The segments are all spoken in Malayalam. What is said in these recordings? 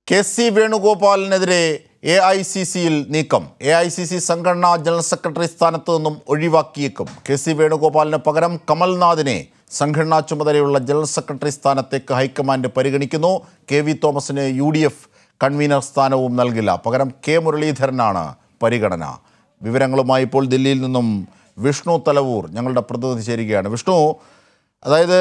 കെ സി വേണുഗോപാലിനെതിരെ എ ഐ സി സിയിൽ നീക്കം എ ഐ സി സി സംഘടനാ ജനറൽ സെക്രട്ടറി സ്ഥാനത്ത് നിന്നും ഒഴിവാക്കിയേക്കും കെ സി വേണുഗോപാലിന് പകരം കമൽനാഥിനെ സംഘടനാ ചുമതലയുള്ള ജനറൽ സെക്രട്ടറി സ്ഥാനത്തേക്ക് ഹൈക്കമാൻഡ് പരിഗണിക്കുന്നു കെ വി തോമസിന് യു ഡി എഫ് കൺവീനർ സ്ഥാനവും നൽകില്ല പകരം കെ മുരളീധരനാണ് പരിഗണന വിവരങ്ങളുമായി ഇപ്പോൾ ദില്ലിയിൽ നിന്നും വിഷ്ണു തലവൂർ ഞങ്ങളുടെ പ്രതിനിധി ചേരുകയാണ് വിഷ്ണു അതായത്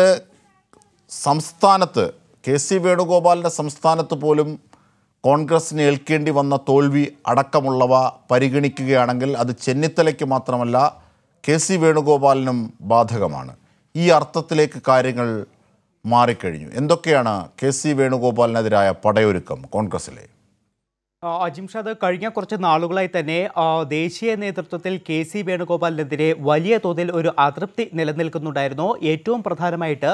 സംസ്ഥാനത്ത് കെ സി വേണുഗോപാലിൻ്റെ സംസ്ഥാനത്ത് പോലും കോൺഗ്രസിന് ഏൽക്കേണ്ടി വന്ന തോൽവി അടക്കമുള്ളവ പരിഗണിക്കുകയാണെങ്കിൽ അത് ചെന്നിത്തലയ്ക്ക് മാത്രമല്ല കെ സി വേണുഗോപാലിനും ബാധകമാണ് ഈ അർത്ഥത്തിലേക്ക് കാര്യങ്ങൾ മാറിക്കഴിഞ്ഞു എന്തൊക്കെയാണ് കെ സി വേണുഗോപാലിനെതിരായ പടയൊരുക്കം കോൺഗ്രസിലെ ആ, അജിംഷാദ് കഴിഞ്ഞ കുറച്ച് നാളുകളായി തന്നെ ആ, ദേശീയ നേതൃത്വത്തിൽ കെ സി വേണുഗോപാലിനെതിരെ വലിയ തോതിൽ ഒരു അതൃപ്തി നിലനിൽക്കുന്നുണ്ടായിരുന്നു ഏറ്റവും പ്രധാനമായിട്ട്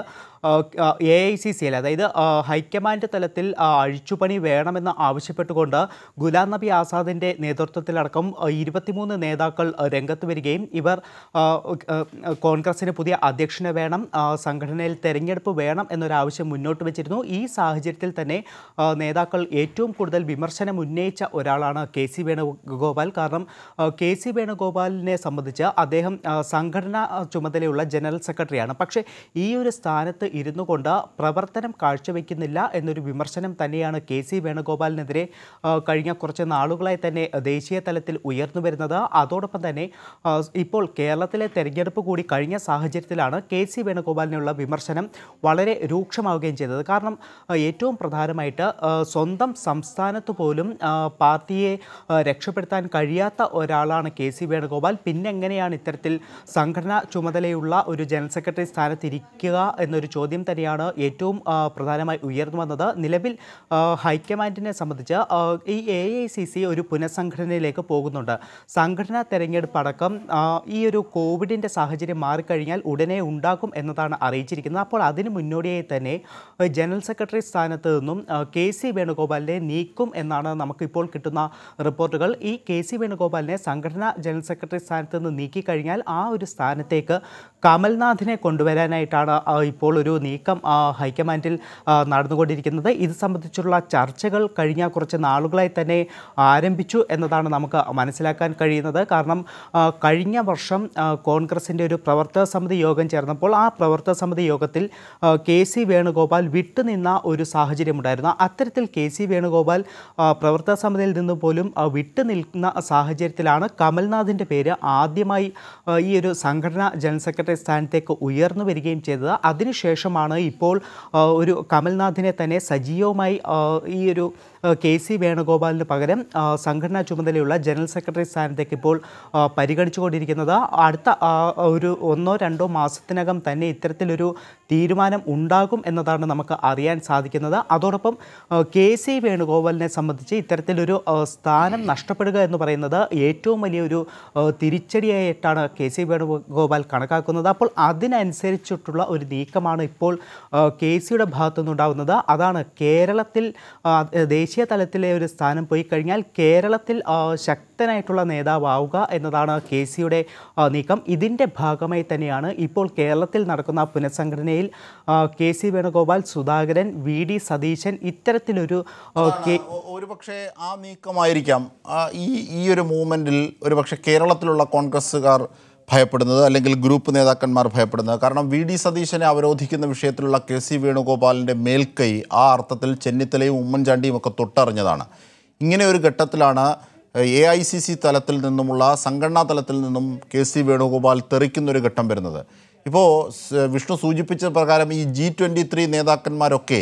എ ഐ സി സിയിൽ അതായത് ആ, ഹൈക്കമാൻഡ് തലത്തിൽ ആ, അഴിച്ചുപണി വേണമെന്ന് ആവശ്യപ്പെട്ടുകൊണ്ട് ഗുലാം നബി ആസാദിൻ്റെ നേതൃത്വത്തിലടക്കം ആ, ഇരുപത്തിമൂന്ന് നേതാക്കൾ ആ, രംഗത്ത് വരികയും ഇവർ ആ, ആ, കോൺഗ്രസിന് പുതിയ അധ്യക്ഷനെ വേണം ആ, സംഘടനയിൽ തെരഞ്ഞെടുപ്പ് വേണം എന്നൊരാവശ്യം മുന്നോട്ട് വെച്ചിരുന്നു ഈ സാഹചര്യത്തിൽ തന്നെ ആ, നേതാക്കൾ ഏറ്റവും കൂടുതൽ വിമർശനം ഉന്നയിച്ച ഒരാളാണ് കെ സി വേണുഗോപാൽ കാരണം ആ, കെ സി വേണുഗോപാലിനെ സംബന്ധിച്ച് അദ്ദേഹം ആ, സംഘടനാ ആ, ചുമതലയുള്ള ജനറൽ സെക്രട്ടറിയാണ് പക്ഷേ ഈ ഒരു സ്ഥാനത്ത് ഇരുന്നു കൊണ്ട് പ്രവർത്തനം കാഴ്ചവെക്കുന്നില്ല എന്നൊരു വിമർശനം തന്നെയാണ് കെ സി വേണുഗോപാലിനെതിരെ ആ, കഴിഞ്ഞ കുറച്ച് നാളുകളായി തന്നെ ദേശീയ തലത്തിൽ ഉയർന്നു വരുന്നത് അതോടൊപ്പം തന്നെ ആ, ഇപ്പോൾ കേരളത്തിലെ തെരഞ്ഞെടുപ്പ് കൂടി കഴിഞ്ഞ സാഹചര്യത്തിലാണ് കെ സി വേണുഗോപാലിനുള്ള വിമർശനം വളരെ രൂക്ഷമാവുകയും ചെയ്തത് കാരണം ആ, ഏറ്റവും പ്രധാനമായിട്ട് ആ, സ്വന്തം സംസ്ഥാനത്ത് പോലും ആ, പാർട്ടിയെ ആ, രക്ഷപ്പെടുത്താൻ കഴിയാത്ത ഒരാളാണ് കെ സി വേണുഗോപാൽ പിന്നെ എങ്ങനെയാണ് ഇത്തരത്തിൽ സംഘടനാ ചുമതലയുള്ള ഒരു ജനറൽ സെക്രട്ടറി സ്ഥാനത്തിരിക്കുക എന്നൊരു ചോദ്യം തന്നെയാണ് ഏറ്റവും ആ, പ്രധാനമായി ഉയർന്നു വന്നത് നിലവിൽ ആ, ഹൈക്കമാൻഡിനെ സംബന്ധിച്ച് ആ, ഈ എ ഐ സി സി ഒരു പുനഃസംഘടനയിലേക്ക് പോകുന്നുണ്ട് സംഘടനാ തെരഞ്ഞെടുപ്പ് അടക്കം ആ, ഈ ഒരു കോവിഡിൻ്റെ സാഹചര്യം മാറിക്കഴിഞ്ഞാൽ ഉടനെ ഉണ്ടാകും എന്നതാണ് അറിയിച്ചിരിക്കുന്നത് അപ്പോൾ അതിന് മുന്നോടിയായി തന്നെ ആ, ജനറൽ സെക്രട്ടറി സ്ഥാനത്ത് നിന്നും ആ, കെ സി വേണുഗോപാലിനെ നീക്കും എന്നാണ് നമുക്കിപ്പോൾ കിട്ടുന്ന റിപ്പോർട്ടുകൾ ഈ കെ സി വേണുഗോപാലിനെ സംഘടനാ ജനറൽ സെക്രട്ടറി സ്ഥാനത്ത് നിന്ന് നീക്കിക്കഴിഞ്ഞാൽ ആ ഒരു സ്ഥാനത്തേക്ക് കമൽനാഥിനെ കൊണ്ടുവരാനായിട്ടാണ് ആ, ഇപ്പോൾ ഒരു നീക്കം ആ, ഹൈക്കമാൻഡിൽ ആ, നടന്നുകൊണ്ടിരിക്കുന്നത് ഇത് സംബന്ധിച്ചുള്ള ചർച്ചകൾ കഴിഞ്ഞ കുറച്ച് നാളുകളായി തന്നെ ആരംഭിച്ചു എന്നതാണ് നമുക്ക് മനസ്സിലാക്കാൻ കഴിയുന്നത് കാരണം ആ, കഴിഞ്ഞ വർഷം ആ, കോൺഗ്രസിൻ്റെ ഒരു പ്രവർത്തക സമിതി യോഗം ചേർന്നപ്പോൾ ആ പ്രവർത്തക സമിതി യോഗത്തിൽ ആ, കെ സി വേണുഗോപാൽ വിട്ടുനിന്ന ഒരു സാഹചര്യമുണ്ടായിരുന്നു അത്തരത്തിൽ കെ സി വേണുഗോപാൽ ആ, പ്രവർത്തക സമിതിയിൽ നിന്ന് പോലും ആ, വിട്ടുനിൽക്കുന്ന സാഹചര്യത്തിലാണ് കമൽനാഥിൻ്റെ പേര് ആദ്യമായി ആ, ഈ ഒരു സംഘടനാ ജനറൽ സെക്രട്ടറി സ്ഥാനത്തേക്ക് ഉയർന്നു വരികയും ചെയ്തത് അതിനുശേഷമാണ് ഇപ്പോൾ ആ, ഒരു കമൽനാഥിനെ തന്നെ സജീവമായി ആ, ഈ ഒരു ആ, കെ സി വേണുഗോപാലിന് പകരം ആ, സംഘടനാ ചുമതലയുള്ള ജനറൽ സെക്രട്ടറി സ്ഥാനത്തേക്ക് ഇപ്പോൾ ആ, പരിഗണിച്ചുകൊണ്ടിരിക്കുന്നത് അടുത്ത ആ, ഒരു ഒന്നോ രണ്ടോ മാസത്തിനകം തന്നെ ഇത്തരത്തിലൊരു തീരുമാനം ഉണ്ടാകും എന്നതാണ് നമുക്ക് അറിയാൻ സാധിക്കുന്നത് അതോടൊപ്പം ആ, കെ സി വേണുഗോപാലിനെ സംബന്ധിച്ച് ഇത്തരത്തിലൊരു ആ, സ്ഥാനം നഷ്ടപ്പെടുക എന്ന് പറയുന്നത് ഏറ്റവും വലിയൊരു ആ, തിരിച്ചടിയായിട്ടാണ് കെ സി വേണുഗോപാൽ കണക്കാക്കുന്നത് അപ്പോൾ അതിനനുസരിച്ചിട്ടുള്ള ഒരു നീക്കമാണ് ഇപ്പോൾ ആ, കെ സിയുടെ ഭാഗത്തു നിന്നുണ്ടാകുന്നത് അതാണ് കേരളത്തിൽ ആ, ദേശീയ തലത്തിലെ ഒരു സ്ഥാനം പോയി കഴിഞ്ഞാൽ കേരളത്തിൽ ആ, ശക്തനായിട്ടുള്ള നേതാവാവുക എന്നതാണ് കെ സിയുടെ നീക്കം ഇതിൻ്റെ ഭാഗമായി തന്നെയാണ് ഇപ്പോൾ കേരളത്തിൽ നടക്കുന്ന പുനഃസംഘടനയിൽ ആ, K C Venugopal Sudhakaran V D Satheesan ഇത്തരത്തിലൊരു ആ, കെ ഒ- ഒരുപക്ഷെ ആ നീക്കമായിരിക്കാം ആ ഈ ഈ ഒരു മൂവ്മെൻറ്റിൽ ഒരുപക്ഷെ കേരളത്തിലുള്ള കോൺഗ്രസ്സുകാർ ഭയപ്പെടുന്നത് അല്ലെങ്കിൽ ഗ്രൂപ്പ് നേതാക്കന്മാർ ഭയപ്പെടുന്നത് കാരണം വി ഡി സതീശനെ അവരോധിക്കുന്ന വിഷയത്തിലുള്ള കെ സി വേണുഗോപാലിൻ്റെ മേൽക്കൈ ആ അർത്ഥത്തിൽ ചെന്നിത്തലയും ഉമ്മൻചാണ്ടിയും ഒക്കെ തൊട്ടറിഞ്ഞതാണ് ഇങ്ങനെ ഒരു ഘട്ടത്തിലാണ് എ ഐ സി സി തലത്തിൽ നിന്നുമുള്ള സംഘടനാ തലത്തിൽ നിന്നും കെ സി വേണുഗോപാൽ തെറിക്കുന്നൊരു ഘട്ടം വരുന്നത് ഇപ്പോൾ സ് വിഷ്ണു സൂചിപ്പിച്ച പ്രകാരം ഈ ജി ട്വൻ്റി ത്രീ നേതാക്കന്മാരൊക്കെ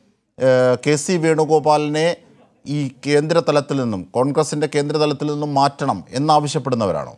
ഏഹ് കെ സി വേണുഗോപാലിനെ ഈ കേന്ദ്ര തലത്തിൽ നിന്നും കോൺഗ്രസിൻ്റെ കേന്ദ്ര തലത്തിൽ നിന്നും മാറ്റണം എന്നാവശ്യപ്പെടുന്നവരാണോ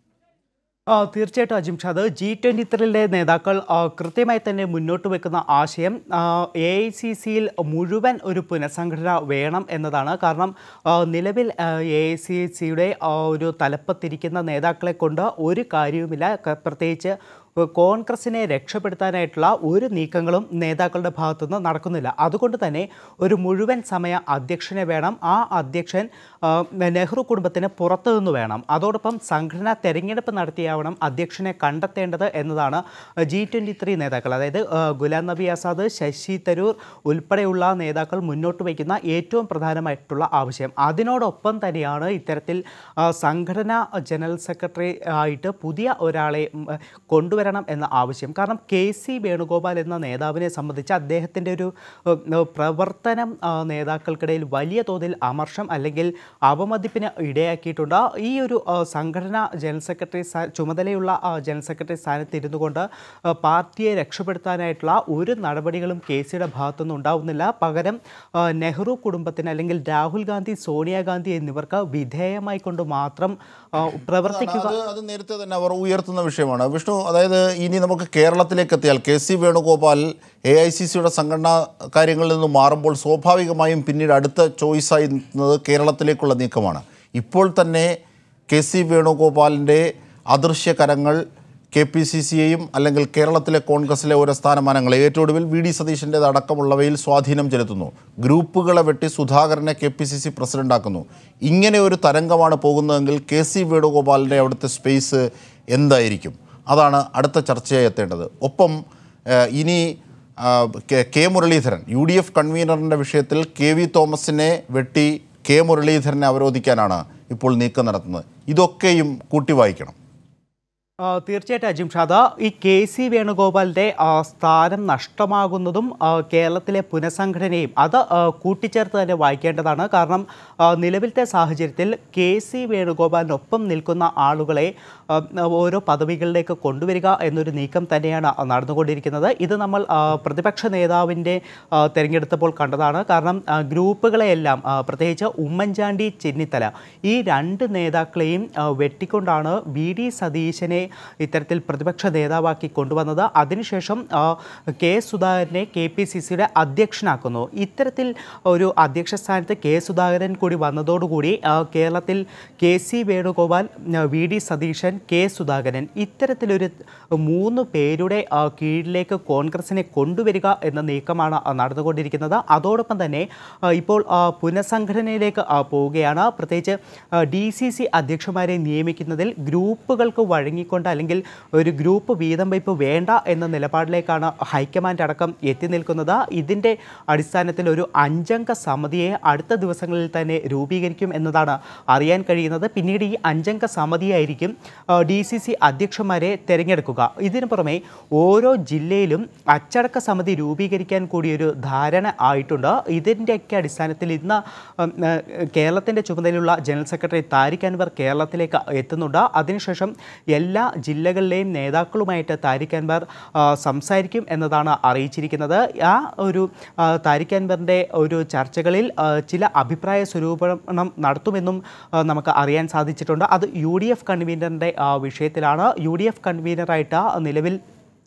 ആ, തീർച്ചയായിട്ടും അജിംഷാദ് ജി ട്വൻ്റി ത്രീയിലെ നേതാക്കൾ ആ, കൃത്യമായി തന്നെ മുന്നോട്ട് വെക്കുന്ന ആശയം എ ഐ സി സിയിൽ മുഴുവൻ ഒരു പുനഃസംഘടന വേണം എന്നതാണ് കാരണം ആ, നിലവിൽ എ ഐ സി സിയുടെ ഒരു തലപ്പത്തിരിക്കുന്ന നേതാക്കളെ കൊണ്ട് ഒരു കാര്യവുമില്ല ക- പ്രത്യേകിച്ച് കോൺഗ്രസിനെ രക്ഷപ്പെടുത്താനായിട്ടുള്ള ഒരു നീക്കങ്ങളും നേതാക്കളുടെ ഭാഗത്തുനിന്ന് നടക്കുന്നില്ല അതുകൊണ്ട് തന്നെ ഒരു മുഴുവൻ സമയ അധ്യക്ഷനെ വേണം ആ അധ്യക്ഷൻ ആ, നെഹ്റു കുടുംബത്തിന് പുറത്തു നിന്ന് വേണം അതോടൊപ്പം സംഘടനാ തെരഞ്ഞെടുപ്പ് നടത്തിയാവണം അധ്യക്ഷനെ കണ്ടെത്തേണ്ടത് എന്നതാണ് ജി ട്വൻ്റി ത്രീ നേതാക്കൾ അതായത് ആ, ഗുലാം നബി ആസാദ് ശശി തരൂർ ഉൾപ്പെടെയുള്ള നേതാക്കൾ മുന്നോട്ട് വയ്ക്കുന്ന ഏറ്റവും പ്രധാനമായിട്ടുള്ള ആവശ്യം അതിനോടൊപ്പം തന്നെയാണ് ഇത്തരത്തിൽ ആ, സംഘടനാ ജനറൽ സെക്രട്ടറി ആയിട്ട് പുതിയ ഒരാളെ ഉം, കൊണ്ടുവരണം എന്ന ആവശ്യം കാരണം കെ സി വേണുഗോപാൽ എന്ന നേതാവിനെ സംബന്ധിച്ച് അദ്ദേഹത്തിൻ്റെ ഒരു ഉം, പ്രവർത്തനം ആ, നേതാക്കൾക്കിടയിൽ വലിയ തോതിൽ അമർഷം അല്ലെങ്കിൽ അവമതിപ്പിന് ഇടയാക്കിയിട്ടുണ്ട് ഈ ഒരു ആ, സംഘടനാ ജനറൽ സെക്രട്ടറി സ്ഥാ- ചുമതലയുള്ള ആ, ജനറൽ സെക്രട്ടറി സ്ഥാനത്ത് ഇരുന്നു കൊണ്ട് ആ, പാർട്ടിയെ രക്ഷപ്പെടുത്താനായിട്ടുള്ള ഒരു നടപടികളും കെ സിയുടെ ഭാഗത്തുനിന്ന് ഉണ്ടാവുന്നില്ല പകരം ആ, നെഹ്റു കുടുംബത്തിന് അല്ലെങ്കിൽ രാഹുൽ ഗാന്ധി സോണിയാഗാന്ധി എന്നിവർക്ക് വിധേയമായി കൊണ്ട് മാത്രം ആ, പ്രവർത്തിക്കുക അത് അത് നേരത്തെ തന്നെ അവർ ഉയർത്തുന്ന വിഷയമാണ് വിഷ്ണു അതായത് ഇനി നമുക്ക് കേരളത്തിലേക്ക് എത്തിയാൽ K C Venugopal A I C സിയുടെ സംഘടനാ കാര്യങ്ങളിൽ നിന്ന് മാറുമ്പോൾ സ്വാഭാവികമായും പിന്നീട് അടുത്ത ചോയ്സായി നിൽക്കുന്നത് കേരളത്തിലേക്കുള്ള നീക്കമാണ് ഇപ്പോൾ തന്നെ കെ സി വേണുഗോപാലിൻ്റെ അദൃശ്യ കരങ്ങൾ കെ പി സി സിയെയും അല്ലെങ്കിൽ കേരളത്തിലെ കോൺഗ്രസിലെ ഓരോ സ്ഥാനമാനങ്ങളെ ഏറ്റവും ഒടുവിൽ വി ഡി സതീശൻ്റേത് അടക്കമുള്ളവയിൽ സ്വാധീനം ചെലുത്തുന്നു ഗ്രൂപ്പുകളെ വെട്ടി സുധാകരനെ കെ പി സി സി പ്രസിഡൻ്റാക്കുന്നു ഇങ്ങനെ ഒരു തരംഗമാണ് പോകുന്നതെങ്കിൽ കെ സി വേണുഗോപാലിൻ്റെ അവിടുത്തെ സ്പേസ് എന്തായിരിക്കും അതാണ് അടുത്ത ചർച്ചയായി എത്തേണ്ടത് ഒപ്പം ഏഹ്, ഇനി ആ, K- K Muraleedharan U D F കൺവീനറിൻ്റെ വിഷയത്തിൽ കെ വി തോമസിനെ വെട്ടി കെ മുരളീധരനെ അവരോധിക്കാനാണ് ഇപ്പോൾ നീക്കം നടത്തുന്നത് ഇതൊക്കെയും കൂട്ടി വായിക്കണം ആ, തീർച്ചയായിട്ടും അജിം ഷാദ ഈ കെ സി വേണുഗോപാലിൻ്റെ ആ, സ്ഥാനം നഷ്ടമാകുന്നതും ആ, കേരളത്തിലെ പുനഃസംഘടനയും അത് ആ, കൂട്ടിച്ചേർത്ത് തന്നെ വായിക്കേണ്ടതാണ് കാരണം ആ, നിലവിലത്തെ സാഹചര്യത്തിൽ കെ സി വേണുഗോപാലിനൊപ്പം നിൽക്കുന്ന ആളുകളെ ആ, ഓരോ പദവികളിലേക്ക് കൊണ്ടുവരിക എന്നൊരു നീക്കം തന്നെയാണ് നടന്നുകൊണ്ടിരിക്കുന്നത് ഇത് നമ്മൾ ആ, പ്രതിപക്ഷ നേതാവിൻ്റെ ആ, തെരഞ്ഞെടുത്തപ്പോൾ കണ്ടതാണ് കാരണം ആ, ഗ്രൂപ്പുകളെയെല്ലാം ആ, പ്രത്യേകിച്ച് ഉമ്മൻചാണ്ടി ചെന്നിത്തല ഈ രണ്ട് നേതാക്കളെയും ആ, വെട്ടിക്കൊണ്ടാണ് വി ഡി സതീശനെ ഇത്തരത്തിൽ പ്രതിപക്ഷ നേതാവാക്കി കൊണ്ടുവന്നത് അതിനുശേഷം ആ, കെ സുധാകരനെ കെ പി സി സിയുടെ അധ്യക്ഷനാക്കുന്നു ഇത്തരത്തിൽ ഒരു അധ്യക്ഷ സ്ഥാനത്ത് കെ സുധാകരൻ കൂടി വന്നതോടുകൂടി ആ, കേരളത്തിൽ കെ സി വേണുഗോപാൽ ആ, V D Satheesan K Sudhakaran ഇത്തരത്തിലൊരു മൂന്ന് പേരുടെ ആ, കീഴിലേക്ക് കോൺഗ്രസിനെ കൊണ്ടുവരിക എന്ന നീക്കമാണ് ആ, നടന്നുകൊണ്ടിരിക്കുന്നത് അതോടൊപ്പം തന്നെ ആ, ഇപ്പോൾ ആ, പുനഃസംഘടനയിലേക്ക് ആ, പോവുകയാണ് പ്രത്യേകിച്ച് ഡി സി സി അധ്യക്ഷന്മാരെ നിയമിക്കുന്നതിൽ ഗ്രൂപ്പുകൾക്ക് വഴങ്ങിക്കൊണ്ട് അല്ലെങ്കിൽ ഒരു ഗ്രൂപ്പ് വീതം വയ്പ് വേണ്ട എന്ന നിലപാടിലേക്കാണ് ഹൈക്കമാൻഡ് അടക്കം എത്തി നിൽക്കുന്നത് ഇതിൻ്റെ അടിസ്ഥാനത്തിൽ ഒരു അഞ്ചംഗ സമിതിയെ അടുത്ത ദിവസങ്ങളിൽ തന്നെ രൂപീകരിക്കും എന്നതാണ് അറിയാൻ കഴിയുന്നത് പിന്നീട് ഈ അഞ്ചംഗ സമിതിയായിരിക്കും ഡി സി സി അധ്യക്ഷന്മാരെ തിരഞ്ഞെടുക്കുക ഇതിനു പുറമെ ഓരോ ജില്ലയിലും അച്ചടക്ക സമിതി രൂപീകരിക്കാൻ കൂടിയൊരു ധാരണ ആയിട്ടുണ്ട് ഇതിൻ്റെയൊക്കെ അടിസ്ഥാനത്തിൽ ഇന്ന് ഉം, ഏഹ്, കേരളത്തിൻ്റെ ചുമതലയുള്ള ജനറൽ സെക്രട്ടറി താരിഖ് അൻവർ കേരളത്തിലേക്ക് എത്തുന്നുണ്ട് അതിനുശേഷം എല്ലാ ജില്ലകളിലെയും നേതാക്കളുമായിട്ട് താരിഖ് അൻവർ ആ, സംസാരിക്കും എന്നതാണ് അറിയിച്ചിരിക്കുന്നത് ആ ഒരു ആ, താരിഖ് അൻവറിൻ്റെ ഒരു ചർച്ചകളിൽ ആ, ചില അഭിപ്രായ സ്വരൂപണം നടത്തുമെന്നും ആ, നമുക്ക് അറിയാൻ സാധിച്ചിട്ടുണ്ട് അത് യു ഡി എഫ് കൺവീനറിൻ്റെ വിഷയത്തിലാണ് യു ഡി എഫ് കൺവീനറായിട്ട് നിലവിൽ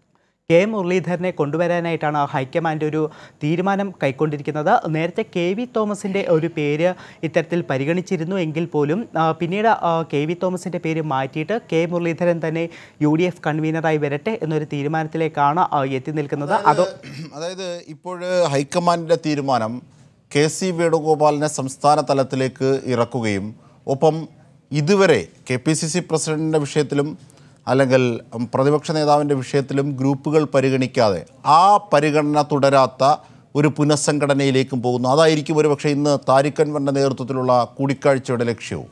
കെ മുരളീധരനെ കൊണ്ടുവരാനായിട്ടാണ് ഹൈക്കമാൻഡ് ഒരു തീരുമാനം കൈക്കൊണ്ടിരിക്കുന്നത് നേരത്തെ കെ വി തോമസിൻ്റെ ഒരു പേര് ഇത്തരത്തിൽ പരിഗണിച്ചിരുന്നു എങ്കിൽ പോലും ആ, പിന്നീട് ആ, കെ വി തോമസിൻ്റെ പേര് മാറ്റിയിട്ട് കെ മുരളീധരൻ തന്നെ യു ഡി എഫ് കൺവീനറായി വരട്ടെ എന്നൊരു തീരുമാനത്തിലേക്കാണ് ആ, എത്തി നിൽക്കുന്നത് അതോ അതായത് ഇപ്പോൾ ഹൈക്കമാൻഡിൻ്റെ തീരുമാനം കെ സി വേണുഗോപാലിനെ സംസ്ഥാന തലത്തിലേക്ക് ഇറക്കുകയും ഒപ്പം ഇതുവരെ കെ പി സി സി പ്രസിഡന്റിൻ്റെ വിഷയത്തിലും അല്ലെങ്കിൽ ഉം, പ്രതിപക്ഷ നേതാവിൻ്റെ വിഷയത്തിലും ഗ്രൂപ്പുകൾ പരിഗണിക്കാതെ ആ പരിഗണന തുടരാത്ത ഒരു പുനഃസംഘടനയിലേക്കും പോകുന്നു അതായിരിക്കും ഒരുപക്ഷെ ഇന്ന് താരിഖ് അൻവറിൻ്റെ നേതൃത്വത്തിലുള്ള കൂടിക്കാഴ്ചയുടെ ലക്ഷ്യവും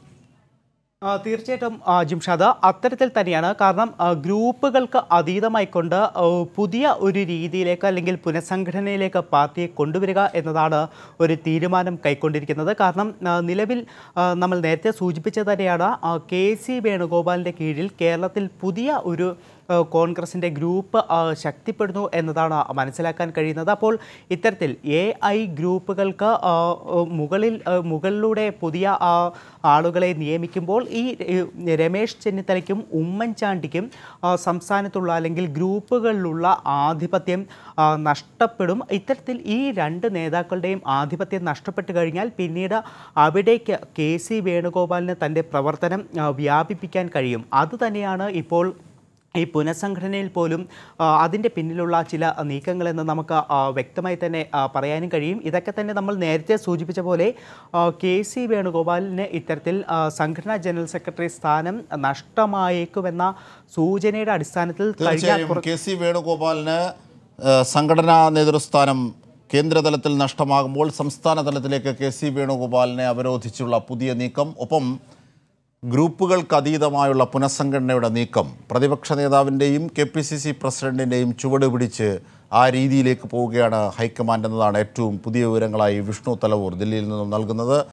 ആ, തീർച്ചയായിട്ടും ആ, ജിംഷാദ് അത്തരത്തിൽ തന്നെയാണ് കാരണം ആ, ഗ്രൂപ്പുകൾക്ക് അതീതമായിക്കൊണ്ട് ആ, പുതിയ ഒരു രീതിയിലേക്ക് അല്ലെങ്കിൽ പുനഃസംഘടനയിലേക്ക് പാർട്ടിയെ കൊണ്ടുവരിക എന്നതാണ് ഒരു തീരുമാനം കൈക്കൊണ്ടിരിക്കുന്നത് കാരണം ആ, നിലവിൽ ആ, നമ്മൾ നേരത്തെ സൂചിപ്പിച്ചത് തന്നെയാണ് ആ, കെ സി വേണുഗോപാലിൻ്റെ കീഴിൽ കേരളത്തിൽ പുതിയ ഒരു ആ, കോൺഗ്രസിൻ്റെ ഗ്രൂപ്പ് ആ, ശക്തിപ്പെടുന്നു എന്നതാണ് മനസ്സിലാക്കാൻ കഴിയുന്നത് അപ്പോൾ ഇത്തരത്തിൽ എ ഐ ഗ്രൂപ്പുകൾക്ക് ആ, ആ, മുകളിൽ ആ, മുകളിലൂടെ പുതിയ ആ, ആളുകളെ നിയമിക്കുമ്പോൾ ഈ ഈ രമേശ് ചെന്നിത്തലയ്ക്കും ഉമ്മൻചാണ്ടിക്കും ആ, സംസ്ഥാനത്തുള്ള അല്ലെങ്കിൽ ഗ്രൂപ്പുകളിലുള്ള ആധിപത്യം ആ, നഷ്ടപ്പെടും ഇത്തരത്തിൽ ഈ രണ്ട് നേതാക്കളുടെയും ആധിപത്യം നഷ്ടപ്പെട്ട് കഴിഞ്ഞാൽ പിന്നീട് അവിടേക്ക് കെ സി വേണുഗോപാലിന് തൻ്റെ പ്രവർത്തനം ആ, വ്യാപിപ്പിക്കാൻ കഴിയും അതുതന്നെയാണ് ഇപ്പോൾ ഈ പുനഃസംഘടനയിൽ പോലും ആ, അതിൻ്റെ പിന്നിലുള്ള ചില നീക്കങ്ങളെന്ന് നമുക്ക് ആ, വ്യക്തമായി തന്നെ ആ, പറയാനും കഴിയും ഇതൊക്കെ തന്നെ നമ്മൾ നേരത്തെ സൂചിപ്പിച്ച പോലെ ആ, കെ സി വേണുഗോപാലിന് ഇത്തരത്തിൽ ആ, സംഘടനാ ജനറൽ സെക്രട്ടറി സ്ഥാനം നഷ്ടമായേക്കുമെന്ന സൂചനയുടെ അടിസ്ഥാനത്തിൽ കഴിഞ്ഞ തീർച്ചയായും കുറ- കെ സി വേണുഗോപാലിന് ഏഹ്, സംഘടനാ നേതൃസ്ഥാനം കേന്ദ്രതലത്തിൽ നഷ്ടമാകുമ്പോൾ സംസ്ഥാന തലത്തിലേക്ക് കെ സി വേണുഗോപാലിനെ അവരോധിച്ചുള്ള പുതിയ നീക്കം ഒപ്പം ഗ്രൂപ്പുകൾക്ക് അതീതമായുള്ള പുനഃസംഘടനയുടെ നീക്കം പ്രതിപക്ഷ നേതാവിൻ്റെയും കെ പി സി സി പ്രസിഡന്റിൻ്റെയും ചുവട് പിടിച്ച് ആ രീതിയിലേക്ക് പോവുകയാണ് ഹൈക്കമാൻഡ് എന്നതാണ് ഏറ്റവും പുതിയ വിവരങ്ങളായി വിഷ്ണു തലവൂർ ദില്ലിയിൽ നിന്നും നൽകുന്നത്